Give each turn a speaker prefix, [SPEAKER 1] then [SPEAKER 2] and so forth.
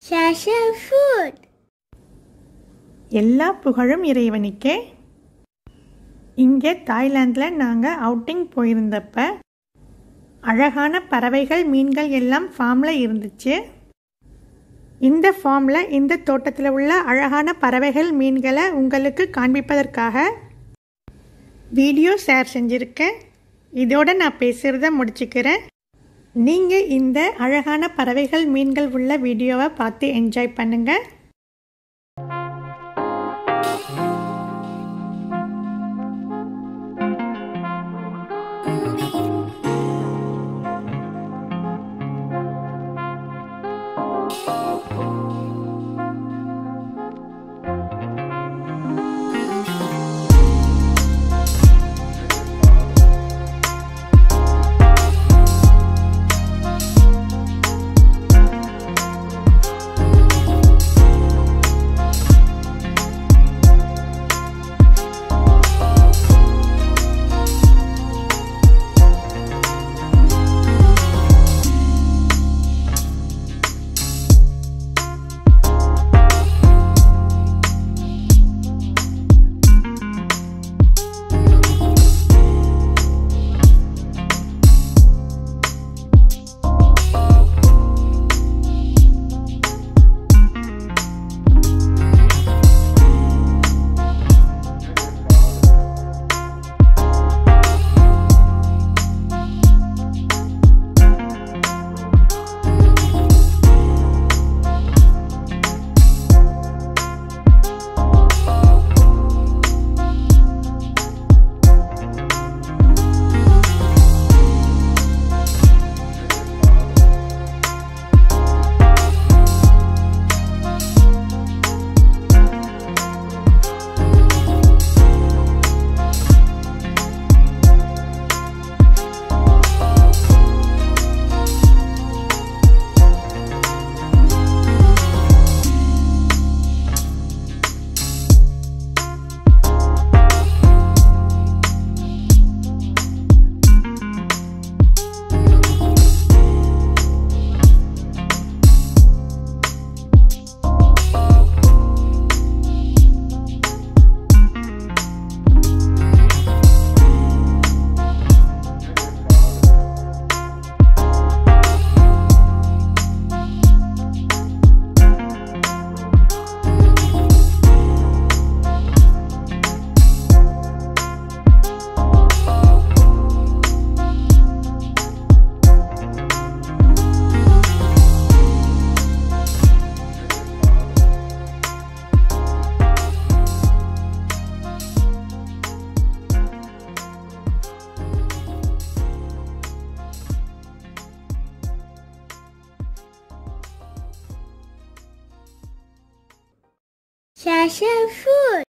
[SPEAKER 1] Shasha food.
[SPEAKER 2] எல்லா புகழும் இறைவனுக்கே இங்கே தாய்லாந்தில் நாங்கள் அவுட்டிங் போயிருந்தப்ப அழகான பறவைகள் மீன்கள் எல்லாம் ஃபார்மில் இருந்துச்சு இந்த ஃபார்மில் இந்த தோட்டத்தில் உள்ள அழகான பறவைகள் மீன்களை உங்களுக்கு காண்பிப்பதற்காக வீடியோ ஷேர் செஞ்சுருக்கேன் இதோட நான் பேசுகிறத முடிச்சுக்கிறேன் நீங்கள் இந்த அழகான பறவைகள் மீன்கள் உள்ள வீடியோவை பார்த்து என்ஜாய் பண்ணுங்கள்
[SPEAKER 1] Shasha food.